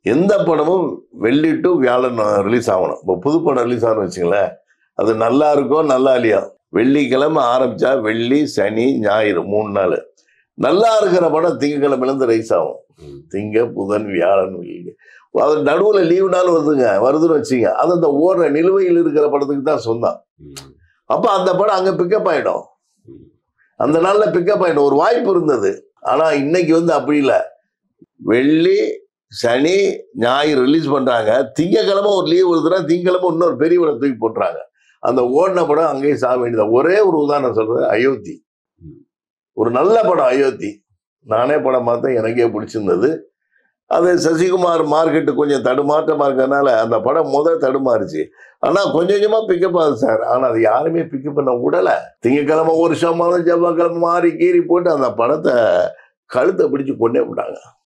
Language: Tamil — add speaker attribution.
Speaker 1: எந்த படமும் வெள்ளி டு வியாழன் ரிலீஸ் ஆகணும் இப்போ புது படம் ரிலீஸ் ஆகணும் வச்சுங்களேன் அது நல்லா இருக்கோ நல்லா இல்லையா வெள்ளிக்கிழமை ஆரம்பிச்சா வெள்ளி சனி ஞாயிறு மூணு நாள் நல்லா இருக்கிற படம் திங்கக்கிழமையிலேருந்து ரைஸ் ஆகும்
Speaker 2: ம்.
Speaker 1: திங்க புதன் வியாழன் வெள்ளி அது நடுவில் லீவு நாள் வருதுங்க வருதுன்னு வச்சுங்க அது அந்த ஓடுற நிலுவையில் இருக்கிற படத்துக்கு தான் சொந்தம்
Speaker 2: ம்.
Speaker 1: அப்போ அந்த படம் அங்கே பிக்கப் ஆகிடும்
Speaker 2: ம்.
Speaker 1: அந்த நாளில் பிக்கப் ஆகிடும் ஒரு வாய்ப்பு இருந்தது ஆனால் இன்னைக்கு வந்து அப்படி இல்லை வெள்ளி சனி ஞாயிறு ரிலீஸ் பண்ணுறாங்க திங்கக்கிழமை ஒரு லீவ் வருதுன்னா திங்கக்கிழமை இன்னொரு பெரிய படம் தூக்கி போட்டுறாங்க அந்த ஓடின படம் அங்கேயே சாக வேண்டியது ஒரே ஒரு உதாரணம் சொல்றது அயோத்தி
Speaker 2: ம்.
Speaker 1: ஒரு நல்ல படம் அயோத்தி நானே படம் பார்த்தேன் எனக்கே பிடிச்சிருந்தது அது சசிகுமார் மார்க்கெட்டு கொஞ்சம் தடுமாற்றமாக இருக்கிறதுனால அந்த படம் முத தடுமாறுச்சு ஆனால் கொஞ்சம் கொஞ்சமாக பிக்கப் ஆகுது சார் ஆனால் அது யாருமே பிக்கப் பண்ண விடலை திங்கக்கிழமை ஒரு ஷோ மாதம் செவ்வாய்க்கிழமை மாறி கீறி போட்டு அந்த படத்தை கழுத்தை பிடிச்சு கொண்டே விட்டாங்க